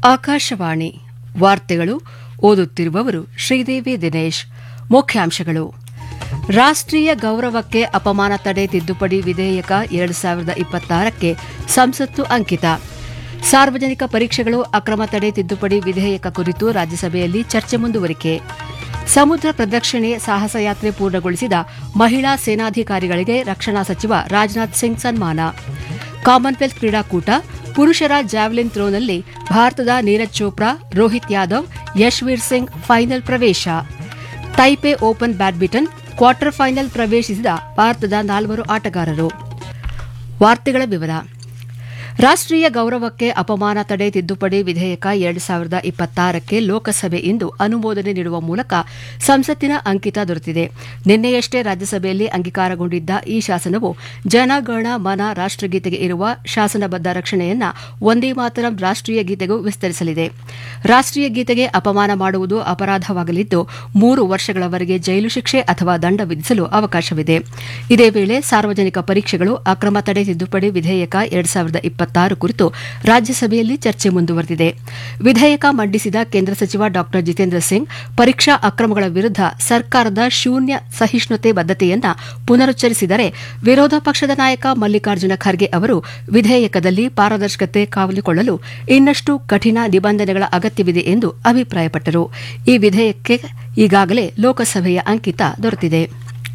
ಆಕಾಶವಾಣಿ ವಾರ್ತೆಗಳು ಓದುತ್ತಿರುವವರು ಶ್ರೀದೇವಿ ದಿನೇಶ್ ಮುಖ್ಯಾಂಶಗಳು ರಾಷ್ಟ್ರೀಯ ಗೌರವಕ್ಕೆ ಅಪಮಾನ ತಡೆ ತಿದ್ದುಪಡಿ ವಿಧೇಯಕ ಎರಡು ಸಾವಿರದ ಇಪ್ಪತ್ತಾರಕ್ಕೆ ಸಂಸತ್ತು ಅಂಕಿತ ಸಾರ್ವಜನಿಕ ಪರೀಕ್ಷೆಗಳು ಅಕ್ರಮ ತಡೆ ತಿದ್ದುಪಡಿ ವಿಧೇಯಕ ಕುರಿತು ರಾಜ್ಯಸಭೆಯಲ್ಲಿ ಚರ್ಚೆ ಮುಂದುವರಿಕೆ ಸಮುದ್ರ ಪ್ರದಕ್ಷಿಣೆ ಸಾಹಸಯಾತ್ರೆ ಪೂರ್ಣಗೊಳಿಸಿದ ಮಹಿಳಾ ಸೇನಾಧಿಕಾರಿಗಳಿಗೆ ರಕ್ಷಣಾ ಸಚಿವ ರಾಜನಾಥ್ ಸಿಂಗ್ ಸನ್ಮಾನ ಕಾಮನ್ವೆಲ್ತ್ ಕ್ರೀಡಾಕೂಟ ಪುರುಷರ ಜಾವೆಲಿನ್ ಥ್ರೋನಲ್ಲಿ ಭಾರತದ ನೀರಜ್ ಚೋಪ್ರಾ ರೋಹಿತ್ ಯಾದವ್ ಯಶ್ವೀರ್ ಸಿಂಗ್ ಫೈನಲ್ ಪ್ರವೇಶ Taipei open badminton quarter final ಪ್ರವೇಶಿಸಿದ ಭಾರತದ ನಾಲ್ವರು ಆಟಗಾರರು ವಾರ್ತೆಗಳ ವಿವರ ರಾಷ್ಟ್ರೀಯ ಗೌರವಕ್ಕೆ ಅಪಮಾನ ತಡೆ ತಿದ್ದುಪಡಿ ವಿಧೇಯಕ ಎರಡು ಸಾವಿರದ ಇಪ್ಪತ್ತಾರಕ್ಕೆ ಲೋಕಸಭೆ ಇಂದು ಅನುಮೋದನೆ ನೀಡುವ ಮೂಲಕ ಸಂಸತ್ತಿನ ಅಂಕಿತ ದೊರೆತಿದೆ ನಿನ್ನೆಯಷ್ಟೇ ರಾಜ್ಯಸಭೆಯಲ್ಲಿ ಅಂಗೀಕಾರಗೊಂಡಿದ್ದ ಈ ಶಾಸನವು ಜನಗಣ ಮನ ರಾಷ್ಟಗೀತೆಗೆ ಇರುವ ಶಾಸನಬದ್ದ ರಕ್ಷಣೆಯನ್ನ ಒಂದೇ ಮಾತರಂ ರಾಷ್ಟೀಯ ಗೀತೆಗೂ ವಿಸ್ತರಿಸಲಿದೆ ರಾಷ್ಟೀಯ ಗೀತೆಗೆ ಅಪಮಾನ ಮಾಡುವುದು ಅಪರಾಧವಾಗಲಿದ್ದು ಮೂರು ವರ್ಷಗಳವರೆಗೆ ಜೈಲು ಶಿಕ್ಷೆ ಅಥವಾ ದಂಡ ವಿಧಿಸಲು ಅವಕಾಶವಿದೆ ಇದೇ ವೇಳೆ ಸಾರ್ವಜನಿಕ ಪರೀಕ್ಷೆಗಳು ಅಕ್ರಮ ತಡೆ ತಿದ್ದುಪಡಿ ವಿಧೇಯಕ ಎರಡು ಸಾವಿರದ ಇಪ್ಪತ್ತಾರು ಕುರಿತು ರಾಜ್ಯಸಭೆಯಲ್ಲಿ ಚರ್ಚೆ ಮುಂದುವರೆದಿದೆ ವಿಧೇಯಕ ಮಂಡಿಸಿದ ಕೇಂದ್ರ ಸಚಿವ ಡಾ ಜಿತೇಂದ್ರ ಸಿಂಗ್ ಪರೀಕ್ಷಾ ಅಕ್ರಮಗಳ ವಿರುದ್ದ ಸರ್ಕಾರದ ಶೂನ್ಯ ಸಹಿಷ್ಣುತೆ ಬದ್ದತೆಯನ್ನ ಪುನರುಚ್ಚರಿಸಿದರೆ ವಿರೋಧ ಪಕ್ಷದ ನಾಯಕ ಮಲ್ಲಿಕಾರ್ಜುನ ಖರ್ಗೆ ಅವರು ವಿಧೇಯಕದಲ್ಲಿ ಪಾರದರ್ಶಕತೆ ಕಾವಲುಕೊಳ್ಳಲು ಇನ್ನಷ್ಟು ಕಠಿಣ ನಿಬಂಧನೆಗಳ ಅಗತ್ಯವಿದೆ ಎಂದು ಅಭಿಪ್ರಾಯಪಟ್ಟರು ಈ ವಿಧೇಯಕಕ್ಕೆ ಈಗಾಗಲೇ ಲೋಕಸಭೆಯ ಅಂಕಿತ ದೊರೆತಿದೆ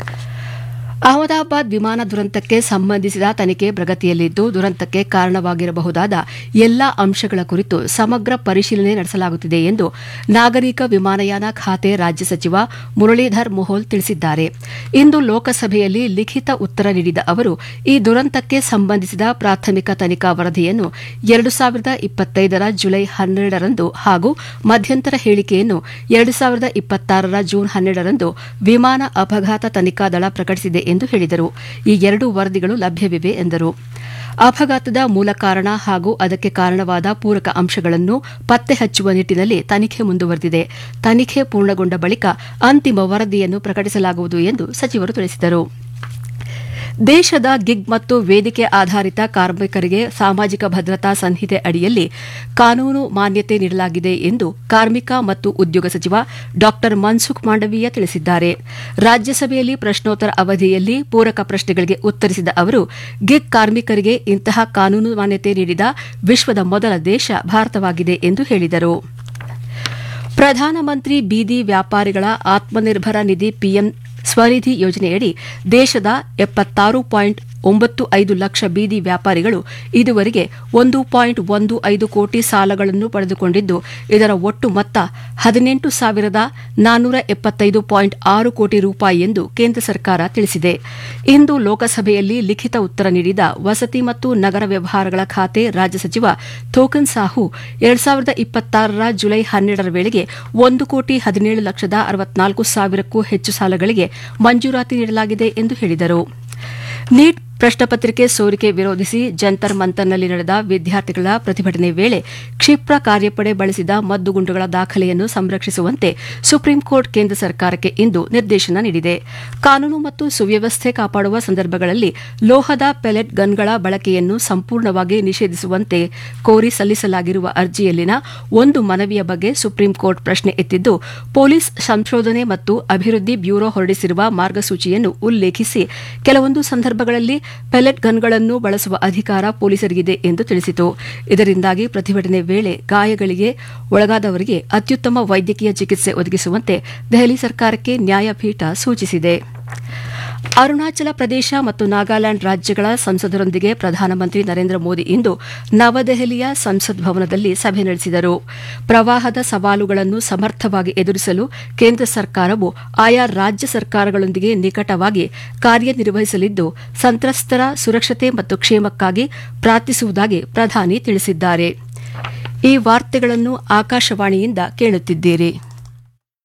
ಅಹಮದಾಬಾದ್ ವಿಮಾನ ದುರಂತಕ್ಕೆ ಸಂಬಂಧಿಸಿದ ತನಿಖೆ ಪ್ರಗತಿಯಲ್ಲಿದ್ದು ದುರಂತಕ್ಕೆ ಕಾರಣವಾಗಿರಬಹುದಾದ ಎಲ್ಲಾ ಅಂಶಗಳ ಕುರಿತು ಸಮಗ್ರ ಪರಿಶೀಲನೆ ನಡೆಸಲಾಗುತ್ತಿದೆ ಎಂದು ನಾಗರಿಕ ವಿಮಾನಯಾನ ಖಾತೆ ರಾಜ್ಯ ಸಚಿವ ಮುರಳೀಧರ್ ಮೊಹೋಲ್ ತಿಳಿಸಿದ್ದಾರೆ ಇಂದು ಲೋಕಸಭೆಯಲ್ಲಿ ಲಿಖಿತ ಉತ್ತರ ನೀಡಿದ ಅವರು ಈ ದುರಂತಕ್ಕೆ ಸಂಬಂಧಿಸಿದ ಪ್ರಾಥಮಿಕ ತನಿಖಾ ವರದಿಯನ್ನು ಎರಡು ಸಾವಿರದ ಇಪ್ಪತ್ತೈದರ ಜುಲೈ ಹನ್ನೆರಡರಂದು ಹಾಗೂ ಮಧ್ಯಂತರ ಹೇಳಿಕೆಯನ್ನು ಎರಡು ಸಾವಿರದ ಇಪ್ಪತ್ತಾರರ ಜೂನ್ ಹನ್ನೆರಡರಂದು ವಿಮಾನ ಅಪಘಾತ ತನಿಖಾ ದಳ ಪ್ರಕಟಿಸಿದೆ ಎಂದು ಹೇಳಿದರು ಈ ಎರಡೂ ವರದಿಗಳು ಲಭ್ಯವಿವೆ ಎಂದರು ಅಪಘಾತದ ಮೂಲ ಕಾರಣ ಹಾಗೂ ಅದಕ್ಕೆ ಕಾರಣವಾದ ಪೂರಕ ಅಂಶಗಳನ್ನು ಪತ್ತೆ ಹಚ್ಚುವ ನಿಟ್ಟಿನಲ್ಲಿ ತನಿಖೆ ಮುಂದುವರೆದಿದೆ ತನಿಖೆ ಪೂರ್ಣಗೊಂಡ ಬಳಿಕ ಅಂತಿಮ ವರದಿಯನ್ನು ಪ್ರಕಟಿಸಲಾಗುವುದು ಎಂದು ಸಚಿವರು ತಿಳಿಸಿದರು ದೇಶದ ಗಿಗ್ ಮತ್ತು ವೇದಿಕೆ ಆಧಾರಿತ ಕಾರ್ಮಿಕರಿಗೆ ಸಾಮಾಜಿಕ ಭದ್ರತಾ ಸಂಹಿತೆ ಅಡಿಯಲ್ಲಿ ಕಾನೂನು ಮಾನ್ಯತೆ ನೀಡಲಾಗಿದೆ ಎಂದು ಕಾರ್ಮಿಕ ಮತ್ತು ಉದ್ಯೋಗ ಸಚಿವ ಡಾ ಮನ್ಸುಖ್ ಮಾಂಡವೀಯ ತಿಳಿಸಿದ್ದಾರೆ ರಾಜ್ಯಸಭೆಯಲ್ಲಿ ಪ್ರಶ್ನೋತ್ತರ ಅವಧಿಯಲ್ಲಿ ಪೂರಕ ಪ್ರಶ್ನೆಗಳಿಗೆ ಉತ್ತರಿಸಿದ ಅವರು ಗಿಗ್ ಕಾರ್ಮಿಕರಿಗೆ ಇಂತಹ ಕಾನೂನು ಮಾನ್ಯತೆ ನೀಡಿದ ವಿಶ್ವದ ಮೊದಲ ದೇಶ ಭಾರತವಾಗಿದೆ ಎಂದು ಹೇಳಿದರು ಪ್ರಧಾನಮಂತ್ರಿ ಬೀದಿ ವ್ಯಾಪಾರಿಗಳ ಆತ್ಮನಿರ್ಭರ ನಿಧಿ ಪಿಎಂ ಸ್ವನಿಧಿ ಯೋಜನೆಯಡಿ ದೇಶದ ಎಪ್ಪತ್ತಾರು ಪಾಯಿಂಟ್ ಒಂಬತ್ತು ಐದು ಲಕ್ಷ ಬೀದಿ ವ್ಯಾಪಾರಿಗಳು ಇದುವರೆಗೆ ಒಂದು ಪಾಯಿಂಟ್ ಒಂದು ಐದು ಕೋಟಿ ಸಾಲಗಳನ್ನು ಪಡೆದುಕೊಂಡಿದ್ದು ಇದರ ಒಟ್ಟು ಮೊತ್ತ ಹದಿನೆಂಟು ಸಾವಿರದ ನಾನ್ನೂರ ಎಪ್ಪತ್ತೈದು ಪಾಯಿಂಟ್ ಆರು ಕೋಟಿ ರೂಪಾಯಿ ಎಂದು ಕೇಂದ್ರ ಸರ್ಕಾರ ತಿಳಿಸಿದೆ ಇಂದು ಲೋಕಸಭೆಯಲ್ಲಿ ಲಿಖಿತ ಉತ್ತರ ನೀಡಿದ ವಸತಿ ಮತ್ತು ನಗರ ವ್ಯವಹಾರಗಳ ಖಾತೆ ರಾಜ್ಯ ಸಚಿವ ಥೋಕನ್ ಸಾಹು ಎರಡು ಸಾವಿರದ ಇಪ್ಪತ್ತಾರರ ಜುಲೈ ಹನ್ನೆರಡರ ವೇಳೆಗೆ ಒಂದು ಕೋಟಿ ಹದಿನೇಳು ಲಕ್ಷದ ಅರವತ್ನಾಲ್ಕು ಸಾವಿರಕ್ಕೂ ಹೆಚ್ಚು ಸಾಲಗಳಿಗೆ ಮಂಜೂರಾತಿ ನೀಡಲಾಗಿದೆ ಎಂದು ಹೇಳಿದರು ನೀಟ್ ಪ್ರಶ್ನಪತ್ರಿಕೆ ಸೋರಿಕೆ ವಿರೋಧಿಸಿ ಜಂತರ್ ಮಂತರ್ನಲ್ಲಿ ನಡೆದ ವಿದ್ಯಾರ್ಥಿಗಳ ಪ್ರತಿಭಟನೆ ವೇಳೆ ಕ್ಷಿಪ್ರ ಕಾರ್ಯಪಡೆ ಬಳಸಿದ ಮದ್ದುಗುಂಡುಗಳ ದಾಖಲೆಯನ್ನು ಸಂರಕ್ಷಿಸುವಂತೆ ಸುಪ್ರೀಂ ಕೋರ್ಟ್ ಕೇಂದ್ರ ಸರ್ಕಾರಕ್ಕೆ ಇಂದು ನಿರ್ದೇಶನ ನೀಡಿದೆ ಕಾನೂನು ಮತ್ತು ಸುವ್ಯವಸ್ಥೆ ಕಾಪಾಡುವ ಸಂದರ್ಭಗಳಲ್ಲಿ ಲೋಹದ ಪೆಲೆಟ್ ಗನ್ಗಳ ಬಳಕೆಯನ್ನು ಸಂಪೂರ್ಣವಾಗಿ ನಿಷೇಧಿಸುವಂತೆ ಕೋರಿ ಸಲ್ಲಿಸಲಾಗಿರುವ ಅರ್ಜಿಯಲ್ಲಿನ ಒಂದು ಮನವಿಯ ಬಗ್ಗೆ ಸುಪ್ರೀಂ ಕೋರ್ಟ್ ಪ್ರಶ್ನೆ ಎತ್ತಿದ್ದು ಪೊಲೀಸ್ ಸಂಶೋಧನೆ ಮತ್ತು ಅಭಿವೃದ್ಧಿ ಬ್ಯೂರೋ ಹೊರಡಿಸಿರುವ ಮಾರ್ಗಸೂಚಿಯನ್ನು ಉಲ್ಲೇಖಿಸಿ ಕೆಲವೊಂದು ಸಂದರ್ಭಗಳಲ್ಲಿ ಪೆಲೆಟ್ ಗನ್ಗಳನ್ನು ಬಳಸುವ ಅಧಿಕಾರ ಪೊಲೀಸರಿಗಿದೆ ಎಂದು ತಿಳಿಸಿತು ಇದರಿಂದಾಗಿ ಪ್ರತಿಭಟನೆ ವೇಳೆ ಗಾಯಗಳಿಗೆ ಒಳಗಾದವರಿಗೆ ಅತ್ಯುತ್ತಮ ವೈದ್ಯಕೀಯ ಚಿಕಿತ್ಸೆ ಒದಗಿಸುವಂತೆ ದೆಹಲಿ ಸರ್ಕಾರಕ್ಕೆ ನ್ಯಾಯಪೀಠ ಸೂಚಿಸಿದೆ ಅರುಣಾಚಲ ಪ್ರದೇಶ ಮತ್ತು ನಾಗಾಲ್ಯಾಂಡ್ ರಾಜ್ಯಗಳ ಸಂಸದರೊಂದಿಗೆ ಪ್ರಧಾನಮಂತ್ರಿ ನರೇಂದ್ರ ಮೋದಿ ಇಂದು ನವದೆಹಲಿಯ ಸಂಸತ್ ಭವನದಲ್ಲಿ ಸಭೆ ನಡೆಸಿದರು ಪ್ರವಾಹದ ಸವಾಲುಗಳನ್ನು ಸಮರ್ಥವಾಗಿ ಎದುರಿಸಲು ಕೇಂದ್ರ ಸರ್ಕಾರವು ಆಯಾ ರಾಜ್ಯ ಸರ್ಕಾರಗಳೊಂದಿಗೆ ನಿಕಟವಾಗಿ ಕಾರ್ಯನಿರ್ವಹಿಸಲಿದ್ದು ಸಂತ್ರಸ್ತರ ಸುರಕ್ಷತೆ ಮತ್ತು ಕ್ಷೇಮಕ್ಕಾಗಿ ಪ್ರಾರ್ಥಿಸುವುದಾಗಿ ಪ್ರಧಾನಿ ತಿಳಿಸಿದ್ದಾರೆ ಈ ವಾರ್ತೆಗಳನ್ನು ಆಕಾಶವಾಣಿಯಿಂದ ಕೇಳುತ್ತಿದ್ದೀರಿ